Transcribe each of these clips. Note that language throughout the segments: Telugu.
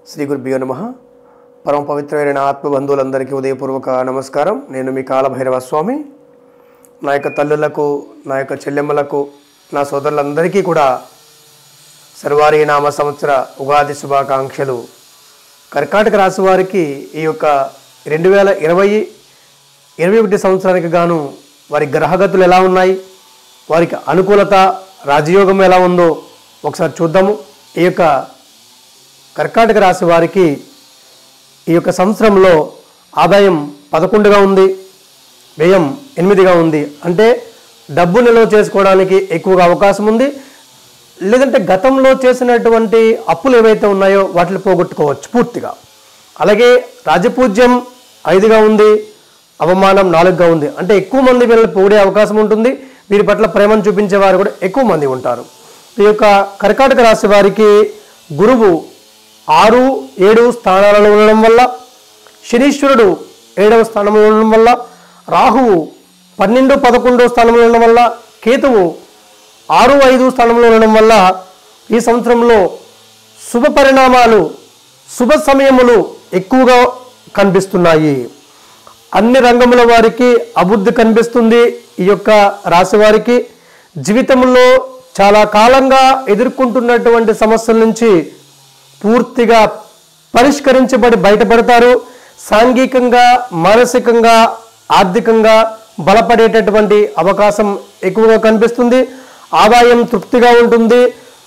శ్రీ గురుభ్యో నమ పరమ పవిత్రమైన నా ఆత్మబంధువులందరికీ ఉదయపూర్వక నమస్కారం నేను మీ కాలభైరవ స్వామి నా యొక్క తల్లులకు నా యొక్క చెల్లెమ్మలకు నా సోదరులందరికీ కూడా సర్వారీ నామ సంవత్సర ఉగాది శుభాకాంక్షలు కర్కాటక రాశి వారికి ఈ యొక్క రెండు వేల ఇరవై ఇరవై ఒకటి సంవత్సరానికి గాను వారి గ్రహగతులు ఎలా ఉన్నాయి వారికి అనుకూలత రాజయోగం ఎలా ఉందో ఒకసారి చూద్దాము ఈ యొక్క కర్కాటక రాశి వారికి ఈ యొక్క సంవత్సరంలో ఆదాయం పదకొండుగా ఉంది వ్యయం ఎనిమిదిగా ఉంది అంటే డబ్బు నిల్వ చేసుకోవడానికి ఎక్కువగా అవకాశం ఉంది లేదంటే గతంలో చేసినటువంటి అప్పులు ఏవైతే ఉన్నాయో వాటిని పోగొట్టుకోవచ్చు పూర్తిగా అలాగే రాజపూజ్యం ఐదుగా ఉంది అవమానం నాలుగుగా ఉంది అంటే ఎక్కువ మంది వీళ్ళని పొగిడే అవకాశం ఉంటుంది వీరి పట్ల ప్రేమను చూపించే వారు కూడా ఎక్కువ మంది ఉంటారు ఈ యొక్క కర్కాటక రాశి వారికి గురువు ఆరు ఏడు స్థానాలలో ఉండడం వల్ల శనీశ్వరుడు ఏడవ స్థానంలో ఉండడం వల్ల రాహువు పన్నెండు పదకొండో స్థానంలో ఉండడం వల్ల కేతువు ఆరు ఐదు స్థానంలో ఉండడం వల్ల ఈ సంవత్సరంలో శుభ పరిణామాలు శుభ సమయములు ఎక్కువగా కనిపిస్తున్నాయి అన్ని రంగముల వారికి అభివృద్ధి కనిపిస్తుంది ఈ యొక్క రాశి వారికి జీవితంలో చాలా కాలంగా ఎదుర్కొంటున్నటువంటి సమస్యల నుంచి పూర్తిగా పరిష్కరించబడి బయటపడతారు సాంఘికంగా మానసికంగా ఆర్థికంగా బలపడేటటువంటి అవకాశం ఎక్కువగా కనిపిస్తుంది ఆదాయం తృప్తిగా ఉంటుంది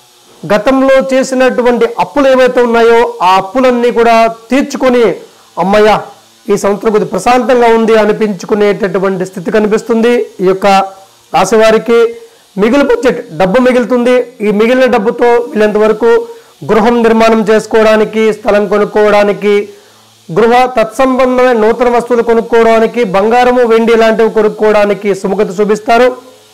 గతంలో చేసినటువంటి అప్పులు ఏవైతే ఉన్నాయో ఆ అప్పులన్నీ కూడా తీర్చుకొని అమ్మయ్య ఈ సంవత్సరం కొద్ది ప్రశాంతంగా ఉంది అనిపించుకునేటటువంటి స్థితి కనిపిస్తుంది ఈ యొక్క రాశివారికి మిగులు బడ్జెట్ డబ్బు మిగులుతుంది ఈ మిగిలిన డబ్బుతో వీళ్ళంత వరకు గృహం నిర్మాణం చేసుకోవడానికి స్థలం కొనుక్కోవడానికి గృహ తత్సంబంధమైన నూతన వస్తువులు కొనుక్కోవడానికి బంగారము వెండి లాంటివి కొనుక్కోవడానికి సుముఖత చూపిస్తారు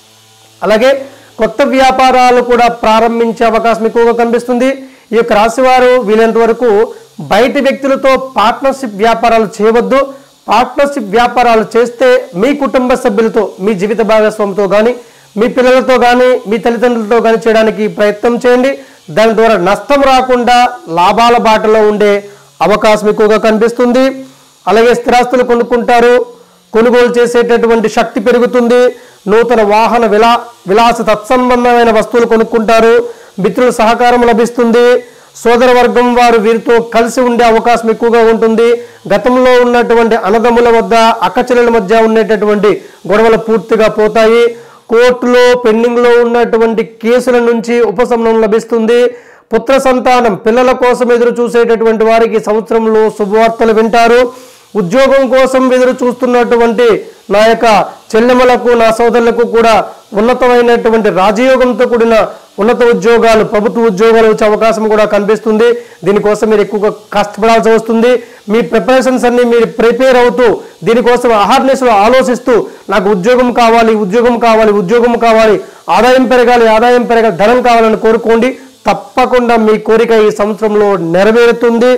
అలాగే కొత్త వ్యాపారాలు కూడా ప్రారంభించే అవకాశం ఎక్కువగా కనిపిస్తుంది ఈ యొక్క రాశివారు వీలైనంత వరకు బయటి వ్యక్తులతో పార్ట్నర్షిప్ వ్యాపారాలు చేయవద్దు పార్ట్నర్షిప్ వ్యాపారాలు చేస్తే మీ కుటుంబ సభ్యులతో మీ జీవిత భాగస్వామితో కానీ మీ పిల్లలతో కానీ మీ తల్లిదండ్రులతో కానీ చేయడానికి ప్రయత్నం చేయండి దాని ద్వారా నష్టం రాకుండా లాభాల బాటలో ఉండే అవకాశం ఎక్కువగా కనిపిస్తుంది అలాగే స్థిరాస్తులు కొనుక్కుంటారు కొనుగోలు చేసేటటువంటి శక్తి పెరుగుతుంది నూతన వాహన విలా విలాస తత్సంబంధమైన వస్తువులు కొనుక్కుంటారు మిత్రుల సహకారం లభిస్తుంది సోదర వర్గం వారు వీరితో కలిసి ఉండే అవకాశం ఎక్కువగా ఉంటుంది గతంలో ఉన్నటువంటి అన్నదమ్ముల వద్ద అక్కచెల్లెల మధ్య ఉండేటటువంటి గొడవలు పూర్తిగా పోతాయి కోర్టులో పెండింగ్లో ఉన్నటువంటి కేసుల నుంచి ఉపశమనం లభిస్తుంది పుత్ర సంతానం పిల్లల కోసం ఎదురు చూసేటటువంటి వారికి ఈ సంవత్సరంలో శుభవార్తలు వింటారు ఉద్యోగం కోసం ఎదురు చూస్తున్నటువంటి నా యొక్క చెల్లెమ్మలకు నా సోదరులకు కూడా ఉన్నతమైనటువంటి రాజయోగంతో కూడిన ఉన్నత ఉద్యోగాలు ప్రభుత్వ ఉద్యోగాలు వచ్చే అవకాశం కూడా కనిపిస్తుంది దీనికోసం మీరు ఎక్కువగా కష్టపడాల్సి వస్తుంది మీ ప్రిపరేషన్స్ అన్ని మీరు ప్రిపేర్ అవుతూ దీనికోసం అహార్నెస్లో ఆలోచిస్తూ నాకు ఉద్యోగం కావాలి ఉద్యోగం కావాలి ఉద్యోగం కావాలి ఆదాయం పెరగాలి ఆదాయం పెరగాలి ధనం కావాలని కోరుకోండి తప్పకుండా మీ కోరిక ఈ సంవత్సరంలో నెరవేరుతుంది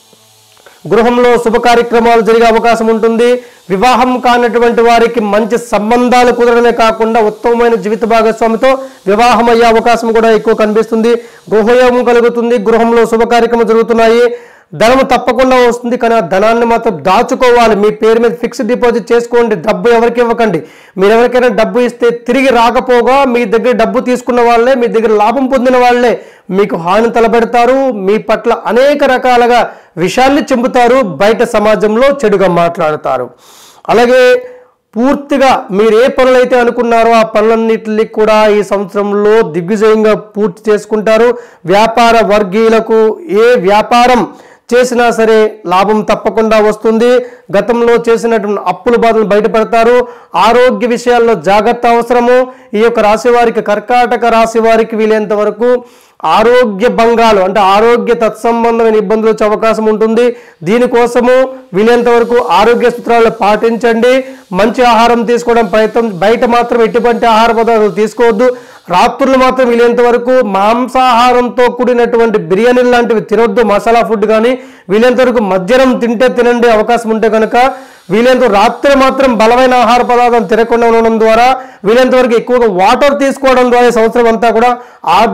గృహంలో శుభ కార్యక్రమాలు జరిగే అవకాశం ఉంటుంది వివాహం కానటువంటి వారికి మంచి సంబంధాలు కుదరడమే కాకుండా ఉత్తమమైన జీవిత భాగస్వామితో వివాహం అయ్యే అవకాశం కూడా ఎక్కువ కనిపిస్తుంది గృహయోగం కలుగుతుంది గృహంలో శుభ కార్యక్రమాలు జరుగుతున్నాయి ధనము తప్పకుండా వస్తుంది కానీ ఆ ధనాన్ని మాత్రం దాచుకోవాలి మీ పేరు మీద ఫిక్స్డ్ డిపాజిట్ చేసుకోండి డబ్బు ఎవరికి ఇవ్వకండి మీరు ఎవరికైనా డబ్బు ఇస్తే తిరిగి రాకపోగా మీ దగ్గర డబ్బు తీసుకున్న వాళ్ళే మీ దగ్గర లాభం పొందిన వాళ్ళే మీకు హాని తలబెడతారు మీ పట్ల అనేక రకాలుగా విషయాన్ని చెంపుతారు బయట సమాజంలో చెడుగా మాట్లాడతారు అలాగే పూర్తిగా మీరు ఏ పనులైతే అనుకున్నారో ఆ పనులన్నింటినీ కూడా ఈ సంవత్సరంలో దిగ్విజయంగా పూర్తి చేసుకుంటారు వ్యాపార వర్గీయులకు ఏ వ్యాపారం చేసినా సరే లాభం తప్పకుండా వస్తుంది గతంలో చేసినటువంటి అప్పుల బాధలు బయటపడతారు ఆరోగ్య విషయాల్లో జాగ్రత్త అవసరము ఈ యొక్క రాశి వారికి కర్కాటక రాశి వారికి వీలైనంత వరకు ఆరోగ్య భంగాలు అంటే ఆరోగ్య తత్సంబంధమైన ఇబ్బందులు వచ్చే అవకాశం ఉంటుంది దీనికోసము వీలైనంత వరకు ఆరోగ్య సూత్రాలను పాటించండి మంచి ఆహారం తీసుకోవడం ప్రయత్నం బయట మాత్రం ఎటువంటి ఆహార పదార్థాలు తీసుకోవద్దు రాత్రులు మాత్రం వీలైనంత వరకు మాంసాహారంతో కూడినటువంటి బిర్యానీ లాంటివి తినొద్దు మసాలా ఫుడ్ కానీ వీలైనంత వరకు మధ్యాహ్నం తింటే తినండి అవకాశం ఉంటే కనుక వీలైనంత రాత్రి మాత్రం బలమైన ఆహార పదార్థాలు తినకుండా ఉండడం ద్వారా వీలైనంత వరకు ఎక్కువగా వాటర్ తీసుకోవడం ద్వారా ఈ సంవత్సరం అంతా కూడా ఆ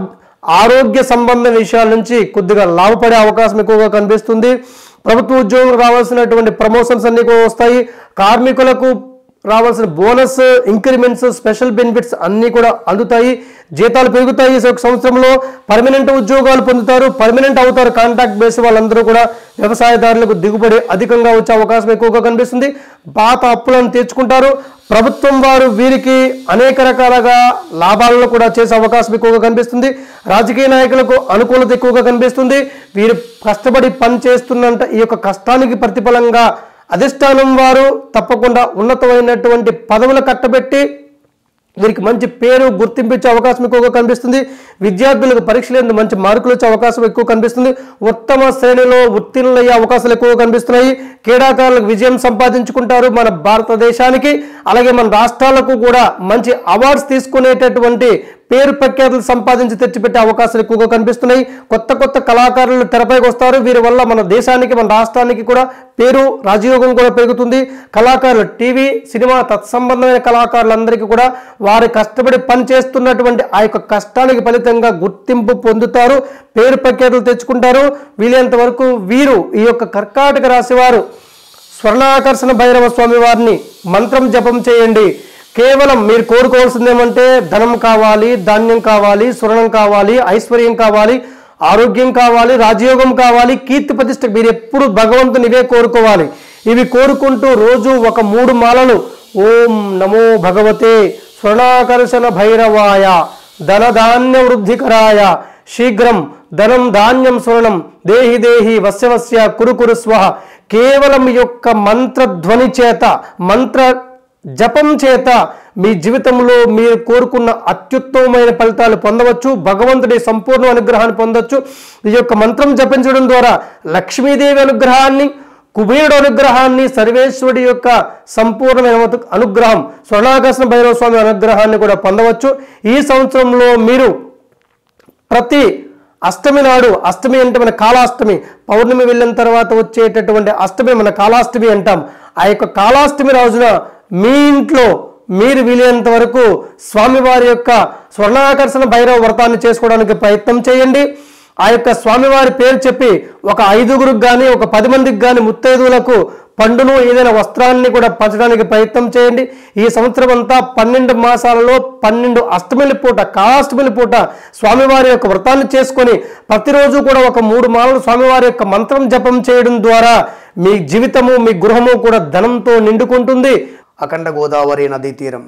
ఆరోగ్య సంబంధ విషయాల నుంచి కొద్దిగా లాభపడే అవకాశం ఎక్కువగా కనిపిస్తుంది ప్రభుత్వ ఉద్యోగులకు రావాల్సినటువంటి ప్రమోషన్స్ అన్ని కూడా వస్తాయి కార్మికులకు రావాల్సిన బోనస్ ఇంక్రిమెంట్స్ స్పెషల్ బెనిఫిట్స్ అన్నీ కూడా అందుతాయి జీతాలు పెరుగుతాయి ఈ ఒక సంవత్సరంలో పర్మనెంట్ ఉద్యోగాలు పొందుతారు పర్మనెంట్ అవుతారు కాంట్రాక్ట్ బేస్ వాళ్ళందరూ కూడా వ్యవసాయదారులకు దిగుబడి అధికంగా వచ్చే అవకాశం ఎక్కువగా కనిపిస్తుంది పాత అప్పులను తీర్చుకుంటారు ప్రభుత్వం వారు వీరికి అనేక రకాలుగా లాభాలను కూడా చేసే అవకాశం ఎక్కువగా కనిపిస్తుంది రాజకీయ నాయకులకు అనుకూలత ఎక్కువగా కనిపిస్తుంది వీరు కష్టపడి పని చేస్తున్నంత ఈ యొక్క కష్టానికి ప్రతిఫలంగా అధిష్టానం వారు తప్పకుండా ఉన్నతమైనటువంటి పదవులు కట్టబెట్టి వీరికి మంచి పేరు గుర్తింపు ఇచ్చే అవకాశం ఎక్కువగా కనిపిస్తుంది విద్యార్థులకు పరీక్షలు ఎందు మంచి మార్కులు వచ్చే అవకాశం ఎక్కువ కనిపిస్తుంది ఉత్తమ శ్రేణిలో ఉత్తీర్ణులయ్యే అవకాశాలు ఎక్కువగా కనిపిస్తున్నాయి క్రీడాకారులకు విజయం సంపాదించుకుంటారు మన భారతదేశానికి అలాగే మన రాష్ట్రాలకు కూడా మంచి అవార్డ్స్ తీసుకునేటటువంటి పేరు ప్రఖ్యాతులు సంపాదించి తెచ్చిపెట్టే అవకాశాలు ఎక్కువగా కనిపిస్తున్నాయి కొత్త కొత్త కళాకారులు తెరపైకి వస్తారు వీరి వల్ల మన దేశానికి మన రాష్ట్రానికి కూడా పేరు రాజయోగం కూడా పెరుగుతుంది కళాకారులు టీవీ సినిమా తత్సంబంధమైన కళాకారులందరికీ కూడా వారి కష్టపడి పని చేస్తున్నటువంటి ఆ యొక్క కష్టానికి ఫలితంగా గుర్తింపు పొందుతారు పేరు ప్రఖ్యాతులు తెచ్చుకుంటారు వీలైనంత వరకు వీరు ఈ యొక్క కర్కాటక రాశి వారు స్వర్ణాకర్షణ భైరవ స్వామి వారిని మంత్రం జపం చేయండి కేవలం మీరు కోరుకోవాల్సింది ఏమంటే ధనం కావాలి ధాన్యం కావాలి స్వర్ణం కావాలి ఐశ్వర్యం కావాలి ఆరోగ్యం కావాలి రాజయోగం కావాలి కీర్తి ప్రతిష్ట మీరు ఎప్పుడు భగవంతుని ఇవే కోరుకోవాలి ఇవి కోరుకుంటూ రోజు ఒక మూడు మాలలు ఓం నమో భగవతే స్వర్ణాకర్షణ భైరవాయ ధనధాన్య వృద్ధికరాయ శీఘ్రం ధనం ధాన్యం స్వర్ణం దేహి దేహి వస్య వస్య కురు కురు స్వహ కేవలం ఈ యొక్క మంత్రధ్వని చేత మంత్ర జపం చేత మీ జీవితంలో మీరు కోరుకున్న అత్యుత్తమమైన ఫలితాలు పొందవచ్చు భగవంతుడి సంపూర్ణ అనుగ్రహాన్ని పొందవచ్చు ఈ యొక్క మంత్రం జపించడం ద్వారా లక్ష్మీదేవి అనుగ్రహాన్ని కుబేరుడు అనుగ్రహాన్ని సర్వేశ్వరుడి యొక్క సంపూర్ణమైన అనుగ్రహం స్వర్ణాకర్షణ భైరవ స్వామి అనుగ్రహాన్ని కూడా పొందవచ్చు ఈ సంవత్సరంలో మీరు ప్రతి అష్టమి నాడు అష్టమి అంటే మన కాలాష్టమి పౌర్ణమి వెళ్ళిన తర్వాత వచ్చేటటువంటి అష్టమి మన కాలాష్టమి అంటాం ఆ యొక్క కాలాష్టమి రోజున మీ ఇంట్లో మీరు వీలైనంత వరకు స్వామివారి యొక్క స్వర్ణాకర్షణ భైరవ వ్రతాన్ని చేసుకోవడానికి ప్రయత్నం చేయండి ఆ యొక్క స్వామివారి పేరు చెప్పి ఒక ఐదుగురికి కానీ ఒక పది మందికి కానీ ముత్తైదువులకు పండును ఏదైనా వస్త్రాన్ని కూడా పంచడానికి ప్రయత్నం చేయండి ఈ సంవత్సరం అంతా పన్నెండు మాసాలలో పన్నెండు అష్టమిల పూట కాలాష్టమిల పూట స్వామివారి యొక్క వ్రతాన్ని చేసుకొని ప్రతిరోజు కూడా ఒక మూడు మాలలు స్వామివారి యొక్క మంత్రం జపం చేయడం ద్వారా మీ జీవితము మీ గృహము కూడా ధనంతో నిండుకుంటుంది అఖండ గోదావరి నదీ తీరం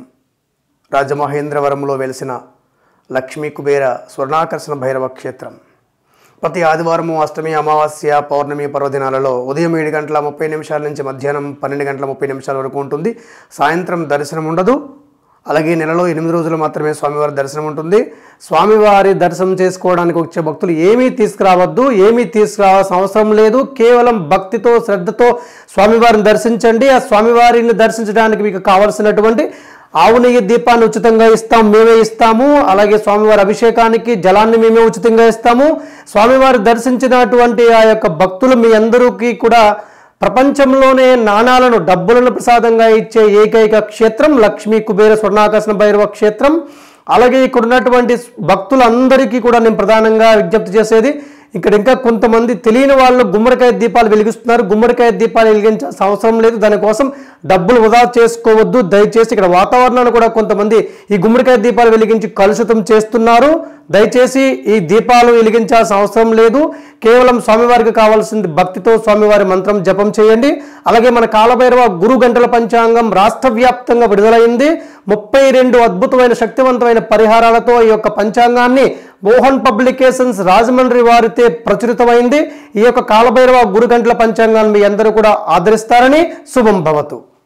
రాజమహేంద్రవరంలో వెలిసిన లక్ష్మీ కుబేర స్వర్ణాకర్షణ భైరవ క్షేత్రం ప్రతి ఆదివారము అష్టమి అమావాస్య పౌర్ణమి పర్వదినాలలో ఉదయం ఏడు గంటల ముప్పై నిమిషాల నుంచి మధ్యాహ్నం పన్నెండు గంటల ముప్పై నిమిషాల వరకు ఉంటుంది సాయంత్రం దర్శనం ఉండదు అలాగే నెలలో ఎనిమిది రోజులు మాత్రమే స్వామివారి దర్శనం ఉంటుంది స్వామివారి దర్శనం చేసుకోవడానికి వచ్చే భక్తులు ఏమీ తీసుకురావద్దు ఏమీ తీసుకురావాల్సిన అవసరం లేదు కేవలం భక్తితో శ్రద్ధతో స్వామివారిని దర్శించండి ఆ స్వామివారిని దర్శించడానికి మీకు కావలసినటువంటి ఆవు నెయ్యి దీపాన్ని ఉచితంగా ఇస్తాం మేమే ఇస్తాము అలాగే స్వామివారి అభిషేకానికి జలాన్ని మేమే ఉచితంగా ఇస్తాము స్వామివారి దర్శించినటువంటి ఆ యొక్క భక్తులు మీ అందరికీ కూడా ప్రపంచంలోనే నాణాలను డబ్బులను ప్రసాదంగా ఇచ్చే ఏకైక క్షేత్రం లక్ష్మీ కుబేర స్వర్ణాకర్షణ భైరవ క్షేత్రం అలాగే ఇక్కడ ఉన్నటువంటి భక్తులందరికీ కూడా నేను ప్రధానంగా విజ్ఞప్తి చేసేది ఇక్కడ ఇంకా కొంతమంది తెలియని వాళ్ళు గుమ్మడికాయ దీపాలు వెలిగిస్తున్నారు గుమ్మడికాయ దీపాలు వెలిగించాల్సిన అవసరం లేదు దానికోసం డబ్బులు వృధా చేసుకోవద్దు దయచేసి ఇక్కడ వాతావరణాన్ని కూడా కొంతమంది ఈ గుమ్మడికాయ దీపాలు వెలిగించి కలుషితం చేస్తున్నారు దయచేసి ఈ దీపాలు వెలిగించాల్సిన అవసరం లేదు కేవలం స్వామివారికి కావాల్సింది భక్తితో స్వామివారి మంత్రం జపం చేయండి అలాగే మన కాలభైరవ గురు గంటల పంచాంగం రాష్ట్ర వ్యాప్తంగా విడుదలైంది ముప్పై రెండు అద్భుతమైన శక్తివంతమైన పరిహారాలతో ఈ యొక్క పంచాంగాన్ని మోహన్ పబ్లికేషన్స్ రాజమండ్రి వారితే ప్రచురితమైంది ఈ యొక్క కాలభైరవ గురు గంటల పంచాంగాన్ని మీ అందరూ కూడా ఆదరిస్తారని శుభం భవతు